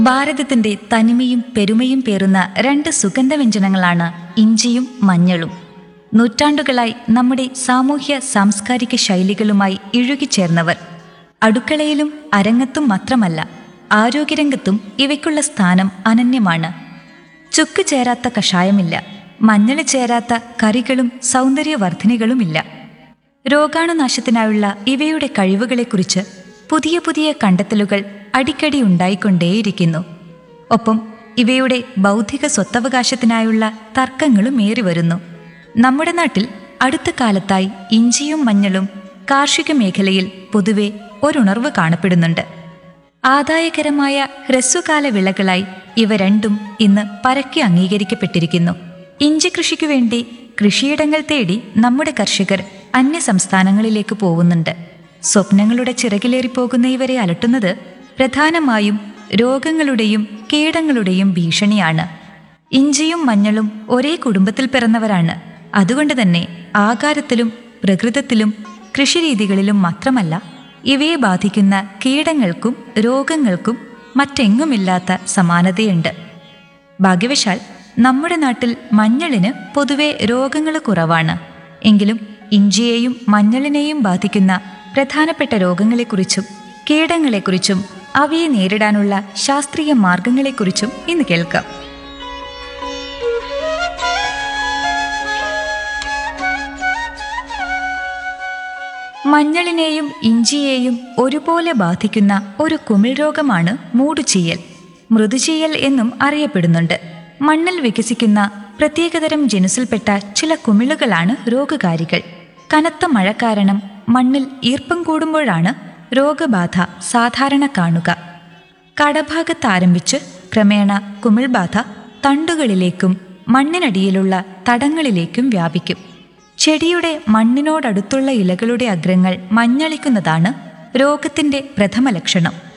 ഭാരതത്തിന്റെ തനിമയും പെരുമയും പേറുന്ന രണ്ട് സുഗന്ധവ്യഞ്ജനങ്ങളാണ് ഇഞ്ചിയും മഞ്ഞളും നൂറ്റാണ്ടുകളായി നമ്മുടെ സാമൂഹ്യ സാംസ്കാരിക ശൈലികളുമായി ഇഴുകിച്ചേർന്നവർ അടുക്കളയിലും അരങ്ങത്തും മാത്രമല്ല ആരോഗ്യരംഗത്തും ഇവയ്ക്കുള്ള സ്ഥാനം അനന്യമാണ് ചുക്ക് ചേരാത്ത കഷായമില്ല മഞ്ഞള് ചേരാത്ത കറികളും സൗന്ദര്യവർദ്ധിനികളുമില്ല രോഗാണുനാശത്തിനായുള്ള ഇവയുടെ കഴിവുകളെക്കുറിച്ച് പുതിയ പുതിയ കണ്ടെത്തലുകൾ അടിക്കടി ഉണ്ടായിക്കൊണ്ടേയിരിക്കുന്നു ഒപ്പം ഇവയുടെ ബൗദ്ധിക സ്വത്തവകാശത്തിനായുള്ള തർക്കങ്ങളും ഏറി വരുന്നു നമ്മുടെ നാട്ടിൽ അടുത്ത കാലത്തായി ഇഞ്ചിയും മഞ്ഞളും കാർഷിക മേഖലയിൽ പൊതുവെ ഒരുണർവ് കാണപ്പെടുന്നുണ്ട് ആദായകരമായ ഹ്രസ്വകാല വിളകളായി ഇവ രണ്ടും ഇന്ന് പരക്കെ അംഗീകരിക്കപ്പെട്ടിരിക്കുന്നു ഇഞ്ചി കൃഷിക്കു വേണ്ടി കൃഷിയിടങ്ങൾ തേടി നമ്മുടെ കർഷകർ അന്യ സംസ്ഥാനങ്ങളിലേക്ക് പോകുന്നുണ്ട് സ്വപ്നങ്ങളുടെ ചിറകിലേറിപ്പോകുന്ന ഇവരെ അലട്ടുന്നത് പ്രധാനമായും രോഗങ്ങളുടെയും കീടങ്ങളുടെയും ഭീഷണിയാണ് ഇഞ്ചിയും മഞ്ഞളും ഒരേ കുടുംബത്തിൽ പിറന്നവരാണ് അതുകൊണ്ട് തന്നെ ആകാരത്തിലും പ്രകൃതത്തിലും കൃഷിരീതികളിലും മാത്രമല്ല ഇവയെ ബാധിക്കുന്ന കീടങ്ങൾക്കും രോഗങ്ങൾക്കും മറ്റെങ്ങുമില്ലാത്ത സമാനതയുണ്ട് ഭാഗ്യവശാൽ നമ്മുടെ നാട്ടിൽ മഞ്ഞളിന് പൊതുവെ രോഗങ്ങൾ കുറവാണ് എങ്കിലും ഇഞ്ചിയെയും മഞ്ഞളിനെയും ബാധിക്കുന്ന പ്രധാനപ്പെട്ട രോഗങ്ങളെക്കുറിച്ചും കീടങ്ങളെക്കുറിച്ചും അവയെ നേരിടാനുള്ള ശാസ്ത്രീയ മാർഗങ്ങളെക്കുറിച്ചും ഇന്ന് കേൾക്കാം മഞ്ഞളിനെയും ഇഞ്ചിയെയും ഒരുപോലെ ബാധിക്കുന്ന ഒരു കുമിൾ രോഗമാണ് മൂടുചീയൽ മൃദുചീയൽ എന്നും അറിയപ്പെടുന്നുണ്ട് മണ്ണിൽ വികസിക്കുന്ന പ്രത്യേകതരം ജനുസിൽപ്പെട്ട ചില കുമിളുകളാണ് രോഗകാരികൾ കനത്ത മഴ കാരണം മണ്ണിൽ ഈർപ്പം കൂടുമ്പോഴാണ് രോഗബാധ സാധാരണ കാണുക കടഭാഗത്ത് ആരംഭിച്ച് ക്രമേണ കുമിൾബാധ തണ്ടുകളിലേക്കും മണ്ണിനടിയിലുള്ള തടങ്ങളിലേക്കും വ്യാപിക്കും ചെടിയുടെ മണ്ണിനോടടുത്തുള്ള ഇലകളുടെ അഗ്രങ്ങൾ മഞ്ഞളിക്കുന്നതാണ് രോഗത്തിന്റെ പ്രഥമ ലക്ഷണം